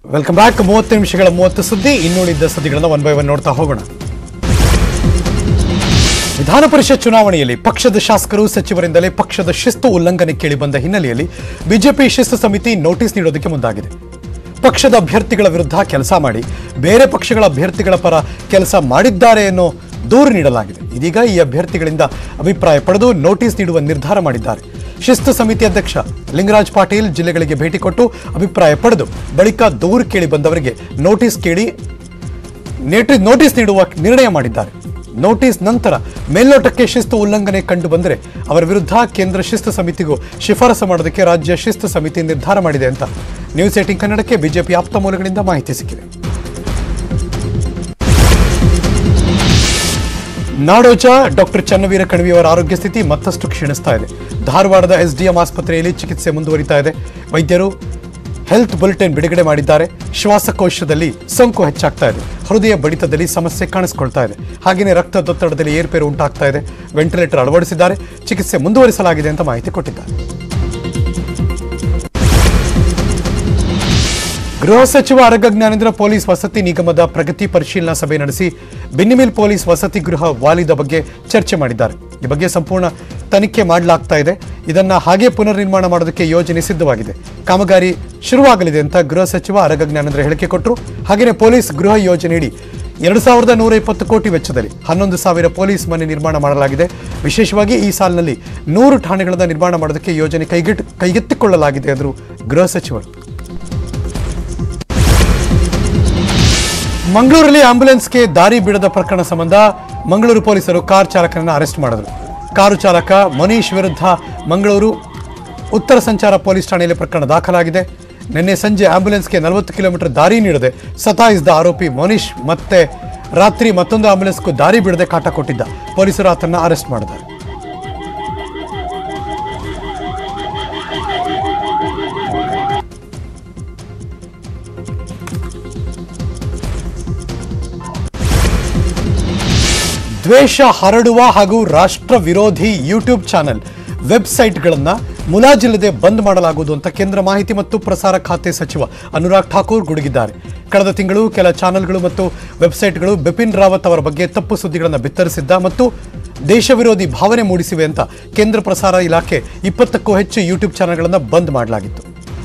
welcome back ಮೂವತ್ತು ನಿಮಿಷಗಳ ಮೂವತ್ತು ಸುದ್ದಿ ಇನ್ನುಳಿದ ಸುದ್ದಿಗಳನ್ನು ಒನ್ ಬೈ ಒನ್ ನೋಡ್ತಾ ಹೋಗೋಣ ವಿಧಾನ ಪರಿಷತ್ ಚುನಾವಣೆಯಲ್ಲಿ ಪಕ್ಷದ ಶಾಸಕರು ಸಚಿವರಿಂದಲೇ ಪಕ್ಷದ ಶಿಸ್ತು ಉಲ್ಲಂಘನೆ ಕೇಳಿಬಂದ ಹಿನ್ನೆಲೆಯಲ್ಲಿ ಬಿಜೆಪಿ ಶಿಸ್ತು ಸಮಿತಿ ನೋಟಿಸ್ ನೀಡೋದಕ್ಕೆ ಮುಂದಾಗಿದೆ ಪಕ್ಷದ ಅಭ್ಯರ್ಥಿಗಳ ವಿರುದ್ಧ ಕೆಲಸ ಮಾಡಿ ಬೇರೆ ಪಕ್ಷಗಳ ಅಭ್ಯರ್ಥಿಗಳ ಪರ ಕೆಲಸ ಮಾಡಿದ್ದಾರೆ ಅನ್ನೋ ದೂರು ನೀಡಲಾಗಿದೆ ಇದೀಗ ಈ ಅಭ್ಯರ್ಥಿಗಳಿಂದ ಅಭಿಪ್ರಾಯ ಪಡೆದು ನೋಟಿಸ್ ನೀಡುವ ನಿರ್ಧಾರ ಮಾಡಿದ್ದಾರೆ ಶಿಸ್ತು ಸಮಿತಿ ಅಧ್ಯಕ್ಷ ಲಿಂಗರಾಜ್ ಪಾಟೀಲ್ ಜಿಲ್ಲೆಗಳಿಗೆ ಭೇಟಿ ಕೊಟ್ಟು ಅಭಿಪ್ರಾಯ ಪಡೆದು ಬಳಿಕ ದೂರು ಕೇಳಿ ಬಂದವರಿಗೆ ನೋಟಿಸ್ ಕೇಳಿ ನೇಟಿ- ನೋಟಿಸ್ ನೀಡುವ ನಿರ್ಣಯ ಮಾಡಿದ್ದಾರೆ ನೋಟಿಸ್ ನಂತರ ಮೇಲ್ನೋಟಕ್ಕೆ ಶಿಸ್ತು ಉಲ್ಲಂಘನೆ ಕಂಡು ಬಂದರೆ ಅವರ ವಿರುದ್ಧ ಕೇಂದ್ರ ಶಿಸ್ತು ಸಮಿತಿಗೂ ಶಿಫಾರಸು ಮಾಡೋದಕ್ಕೆ ರಾಜ್ಯ ಶಿಸ್ತು ಸಮಿತಿ ನಿರ್ಧಾರ ಮಾಡಿದೆ ಅಂತ ನ್ಯೂಸ್ ಏಟಿಂಗ್ ಕನ್ನಡಕ್ಕೆ ಬಿಜೆಪಿ ಆಪ್ತ ಮೂಲಗಳಿಂದ ಮಾಹಿತಿ ಸಿಕ್ಕಿದೆ ನಾಡೋಜ ಡಾಕ್ಟರ್ ಚನ್ನವೀರ ಕಣವಿಯವರ ಆರೋಗ್ಯ ಸ್ಥಿತಿ ಮತ್ತಷ್ಟು ಕ್ಷೀಣಿಸ್ತಾ ಇದೆ ಧಾರವಾಡದ ಎಸ್ಡಿಎಂ ಆಸ್ಪತ್ರೆಯಲ್ಲಿ ಚಿಕಿತ್ಸೆ ಮುಂದುವರಿತಾ ಇದೆ ವೈದ್ಯರು ಹೆಲ್ತ್ ಬುಲೆಟಿನ್ ಬಿಡುಗಡೆ ಮಾಡಿದ್ದಾರೆ ಶ್ವಾಸಕೋಶದಲ್ಲಿ ಸೋಂಕು ಹೆಚ್ಚಾಗ್ತಾ ಇದೆ ಹೃದಯ ಬಡಿತದಲ್ಲಿ ಸಮಸ್ಯೆ ಕಾಣಿಸ್ಕೊಳ್ತಾ ಇದೆ ಹಾಗೆಯೇ ರಕ್ತದೊತ್ತಡದಲ್ಲಿ ಏರ್ಪೇರು ಉಂಟಾಗ್ತಾ ಇದೆ ವೆಂಟಿಲೇಟರ್ ಅಳವಡಿಸಿದ್ದಾರೆ ಚಿಕಿತ್ಸೆ ಮುಂದುವರಿಸಲಾಗಿದೆ ಅಂತ ಮಾಹಿತಿ ಕೊಟ್ಟಿದ್ದಾರೆ ಗೃಹ ಸಚಿವ ಆರೋಗ್ಯ ಜ್ಞಾನೇಂದ್ರ ಪೊಲೀಸ್ ವಸತಿ ನಿಗಮದ ಪ್ರಗತಿ ಪರಿಶೀಲನಾ ಸಭೆ ನಡೆಸಿ ಬಿನ್ನಿಮಿಲ್ ಪೊಲೀಸ್ ವಸತಿ ಗೃಹ ವಾಲಿದ ಬಗ್ಗೆ ಚರ್ಚೆ ಮಾಡಿದ್ದಾರೆ ಈ ಬಗ್ಗೆ ಸಂಪೂರ್ಣ ತನಿಖೆ ಮಾಡಲಾಗ್ತಾ ಇದೆ ಇದನ್ನ ಹಾಗೆ ಪುನರ್ ನಿರ್ಮಾಣ ಮಾಡೋದಕ್ಕೆ ಯೋಜನೆ ಸಿದ್ಧವಾಗಿದೆ ಕಾಮಗಾರಿ ಶುರುವಾಗಲಿದೆ ಅಂತ ಗೃಹ ಸಚಿವ ಆರೋಗ್ಯ ಜ್ಞಾನೇಂದ್ರ ಹೇಳಿಕೆ ಕೊಟ್ಟರು ಹಾಗೆಯೇ ಪೊಲೀಸ್ ಗೃಹ ಯೋಜನೆಯಡಿ ಎರಡು ಸಾವಿರದ ನೂರ ಇಪ್ಪತ್ತು ಕೋಟಿ ವೆಚ್ಚದಲ್ಲಿ ಹನ್ನೊಂದು ಸಾವಿರ ಪೊಲೀಸ್ ಮನೆ ನಿರ್ಮಾಣ ಮಾಡಲಾಗಿದೆ ವಿಶೇಷವಾಗಿ ಈ ಸಾಲಿನಲ್ಲಿ ನೂರು ಠಾಣೆಗಳನ್ನು ನಿರ್ಮಾಣ ಮಾಡೋದಕ್ಕೆ ಯೋಜನೆ ಕೈಗೆಟ್ ಕೈಗೆತ್ತಿಕೊಳ್ಳಲಾಗಿದೆ ಎಂದರು ಗೃಹ ಸಚಿವರು ಮಂಗಳೂರಲ್ಲಿ ಆಂಬ್ಯುಲೆನ್ಸ್ಗೆ ದಾರಿ ಬಿಡದ ಪ್ರಕರಣ ಸಂಬಂಧ ಮಂಗಳೂರು ಪೊಲೀಸರು ಕಾರ್ ಚಾಲಕನನ್ನು ಅರೆಸ್ಟ್ ಮಾಡಿದರು ಕಾರು ಚಾಲಕ ಮನೀಶ್ ವಿರುದ್ಧ ಮಂಗಳೂರು ಉತ್ತರ ಸಂಚಾರ ಪೊಲೀಸ್ ಠಾಣೆಯಲ್ಲಿ ಪ್ರಕರಣ ದಾಖಲಾಗಿದೆ ನಿನ್ನೆ ಸಂಜೆ ಆಂಬ್ಯುಲೆನ್ಸ್ಗೆ ನಲವತ್ತು ಕಿಲೋಮೀಟರ್ ದಾರಿ ನೀಡದೆ ಸತಾಯಿಸಿದ ಆರೋಪಿ ಮನೀಶ್ ಮತ್ತೆ ರಾತ್ರಿ ಮತ್ತೊಂದು ಆಂಬ್ಯುಲೆನ್ಸ್ಗೂ ದಾರಿ ಬಿಡದೆ ಕಾಟ ಕೊಟ್ಟಿದ್ದ ಪೊಲೀಸರು ಆತನ ಅರೆಸ್ಟ್ ಮಾಡಿದ್ದಾರೆ ದ್ವೇಷ ಹರಡುವ ಹಾಗೂ ರಾಷ್ಟ್ರ ವಿರೋಧಿ ಯೂಟ್ಯೂಬ್ ಚಾನೆಲ್ ವೆಬ್ಸೈಟ್ಗಳನ್ನು ಮುಲಾಜಿಲ್ಲದೆ ಬಂದ್ ಮಾಡಲಾಗುವುದು ಅಂತ ಕೇಂದ್ರ ಮಾಹಿತಿ ಮತ್ತು ಪ್ರಸಾರ ಖಾತೆ ಸಚಿವ ಅನುರಾಗ್ ಠಾಕೂರ್ ಗುಡುಗಿದ್ದಾರೆ ಕಳೆದ ತಿಂಗಳು ಕೆಲ ಚಾನೆಲ್ಗಳು ಮತ್ತು ವೆಬ್ಸೈಟ್ಗಳು ಬಿಪಿನ್ ರಾವತ್ ಅವರ ಬಗ್ಗೆ ತಪ್ಪು ಸುದ್ದಿಗಳನ್ನು ಬಿತ್ತರಿಸಿದ್ದ ಮತ್ತು ದೇಶ ವಿರೋಧಿ ಭಾವನೆ ಮೂಡಿಸಿವೆ ಅಂತ ಕೇಂದ್ರ ಪ್ರಸಾರ ಇಲಾಖೆ ಇಪ್ಪತ್ತಕ್ಕೂ ಹೆಚ್ಚು ಯೂಟ್ಯೂಬ್ ಚಾನೆಲ್ಗಳನ್ನು ಬಂದ್ ಮಾಡಲಾಗಿತ್ತು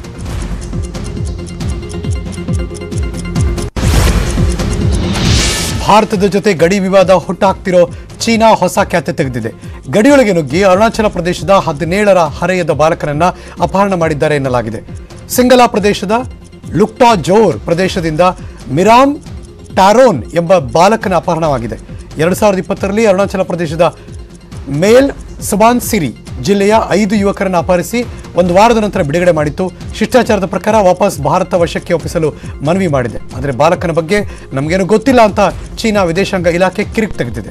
ಭಾರತದ ಜೊತೆ ಗಡಿ ವಿವಾದ ಹುಟ್ಟಾಕ್ತಿರೋ ಚೀನಾ ಹೊಸ ಖ್ಯಾತೆ ತೆಗೆದಿದೆ ಗಡಿಯೊಳಗೆ ನುಗ್ಗಿ ಅರುಣಾಚಲ ಪ್ರದೇಶದ ಹದಿನೇಳರ ಹರೆಯದ ಬಾಲಕನನ್ನ ಅಪಹರಣ ಮಾಡಿದ್ದಾರೆ ಎನ್ನಲಾಗಿದೆ ಸಿಂಗಲಾ ಪ್ರದೇಶದ ಲುಕ್ಟಾ ಜೋರ್ ಪ್ರದೇಶದಿಂದ ಮಿರಾಮ್ ಟ್ಯಾರೋನ್ ಎಂಬ ಬಾಲಕನ ಅಪಹರಣವಾಗಿದೆ ಎರಡು ಸಾವಿರದ ಇಪ್ಪತ್ತರಲ್ಲಿ ಅರುಣಾಚಲ ಪ್ರದೇಶದ ಮೇಲ್ ಸುಬಾನ್ ಸಿರಿ ಜಿಲ್ಲೆಯ ಐದು ಯುವಕರನ್ನು ಅಪಹರಿಸಿ ಒಂದು ವಾರದ ನಂತರ ಬಿಡುಗಡೆ ಮಾಡಿತ್ತು ಶಿಷ್ಟಾಚಾರದ ಪ್ರಕಾರ ವಾಪಸ್ ಭಾರತ ವಶಕ್ಕೆ ಒಪ್ಪಿಸಲು ಮನವಿ ಮಾಡಿದೆ ಆದರೆ ಬಾಲಕನ ಬಗ್ಗೆ ನಮಗೇನು ಗೊತ್ತಿಲ್ಲ ಅಂತ ಚೀನಾ ವಿದೇಶಾಂಗ ಇಲಾಖೆ ಕಿರಿಕ್ ತೆಗೆದಿದೆ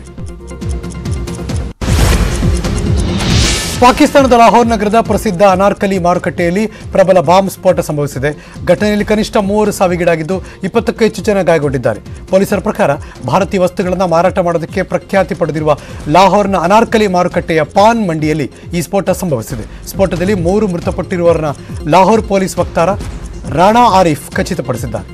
ಪಾಕಿಸ್ತಾನದ ಲಾಹೋರ್ ನಗರದ ಪ್ರಸಿದ್ಧ ಅನಾರ್ಕಲಿ ಮಾರುಕಟ್ಟೆಯಲ್ಲಿ ಪ್ರಬಲ ಬಾಂಬ್ ಸ್ಫೋಟ ಸಂಭವಿಸಿದೆ ಘಟನೆಯಲ್ಲಿ ಕನಿಷ್ಠ ಮೂವರು ಸಾವಿಗೀಡಾಗಿದ್ದು ಇಪ್ಪತ್ತಕ್ಕೂ ಹೆಚ್ಚು ಜನ ಗಾಯಗೊಂಡಿದ್ದಾರೆ ಪೊಲೀಸರ ಪ್ರಕಾರ ಭಾರತೀಯ ವಸ್ತುಗಳನ್ನು ಮಾರಾಟ ಮಾಡೋದಕ್ಕೆ ಪ್ರಖ್ಯಾತಿ ಪಡೆದಿರುವ ಲಾಹೋರ್ನ ಅನಾರ್ಕಲಿ ಮಾರುಕಟ್ಟೆಯ ಪಾನ್ ಮಂಡಿಯಲ್ಲಿ ಈ ಸ್ಫೋಟ ಸಂಭವಿಸಿದೆ ಸ್ಫೋಟದಲ್ಲಿ ಮೂರು ಮೃತಪಟ್ಟಿರುವವರನ್ನ ಲಾಹೋರ್ ಪೊಲೀಸ್ ವಕ್ತಾರ ರಾಣಾ ಆರಿಫ್ ಖಚಿತಪಡಿಸಿದ್ದಾರೆ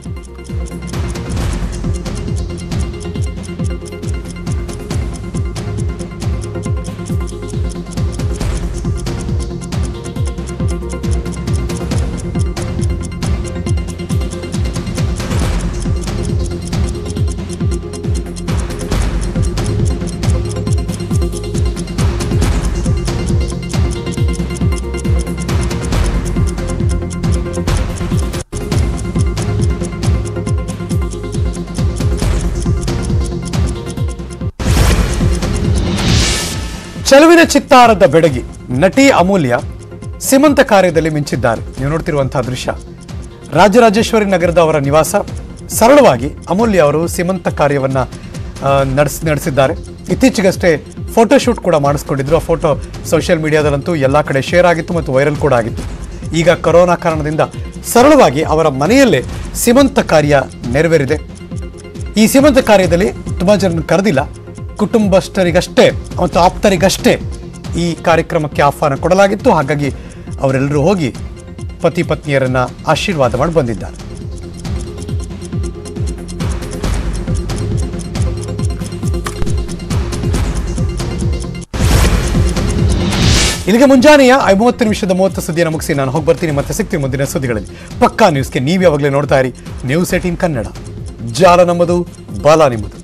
ಚೆಲುವಿನ ಚಿತ್ತಾರದ ಬೆಡಗಿ ನಟಿ ಅಮೂಲ್ಯ ಸೀಮಂತ ಕಾರ್ಯದಲ್ಲಿ ಮಿಂಚಿದ್ದಾರೆ ನೀವು ನೋಡ್ತಿರುವಂತಹ ದೃಶ್ಯ ರಾಜರಾಜೇಶ್ವರಿ ನಗರದ ಅವರ ನಿವಾಸ ಸರಳವಾಗಿ ಅಮೂಲ್ಯ ಅವರು ಸೀಮಂತ ಕಾರ್ಯವನ್ನ ನಡೆಸ್ ನಡೆಸಿದ್ದಾರೆ ಇತ್ತೀಚೆಗಷ್ಟೇ ಫೋಟೋಶೂಟ್ ಕೂಡ ಮಾಡಿಸ್ಕೊಂಡಿದ್ರು ಆ ಫೋಟೋ ಸೋಷಿಯಲ್ ಮೀಡಿಯಾದಲ್ಲಂತೂ ಎಲ್ಲ ಕಡೆ ಶೇರ್ ಆಗಿತ್ತು ಮತ್ತು ವೈರಲ್ ಕೂಡ ಆಗಿತ್ತು ಈಗ ಕೊರೋನಾ ಕಾರಣದಿಂದ ಸರಳವಾಗಿ ಅವರ ಮನೆಯಲ್ಲೇ ಸೀಮಂತ ಕಾರ್ಯ ನೆರವೇರಿದೆ ಈ ಸೀಮಂತ ಕಾರ್ಯದಲ್ಲಿ ತುಂಬ ಜನರನ್ನು ಕರೆದಿಲ್ಲ ಕುಟುಂಬಸ್ಥರಿಗಷ್ಟೇ ಮತ್ತು ಆಪ್ತರಿಗಷ್ಟೇ ಈ ಕಾರ್ಯಕ್ರಮಕ್ಕೆ ಆಹ್ವಾನ ಕೊಡಲಾಗಿತ್ತು ಹಾಗಾಗಿ ಅವರೆಲ್ಲರೂ ಹೋಗಿ ಪತಿ ಪತ್ನಿಯರನ್ನ ಆಶೀರ್ವಾದ ಮಾಡಿ ಬಂದಿದ್ದಾರೆ ಇಲ್ಲಿಗೆ ಮುಂಜಾನೆಯ ಐವತ್ತು ನಿಮಿಷದ ಮೂವತ್ತು ಸುದ್ದಿಯನ್ನು ಮುಗಿಸಿ ನಾನು ಹೋಗಿ ಬರ್ತೀನಿ ಮತ್ತೆ ಸಿಗ್ತೀನಿ ಮುಂದಿನ ಸುದ್ದಿಗಳಲ್ಲಿ ಪಕ್ಕಾ ನ್ಯೂಸ್ಗೆ ನೀವು ಯಾವಾಗಲೇ ನೋಡ್ತಾ ಇರಿ ನ್ಯೂಸ್ ಏಟೀನ್ ಕನ್ನಡ ಜಾಲ ನಮ್ಮದು ಬಾಲ ನಿಮ್ಮದು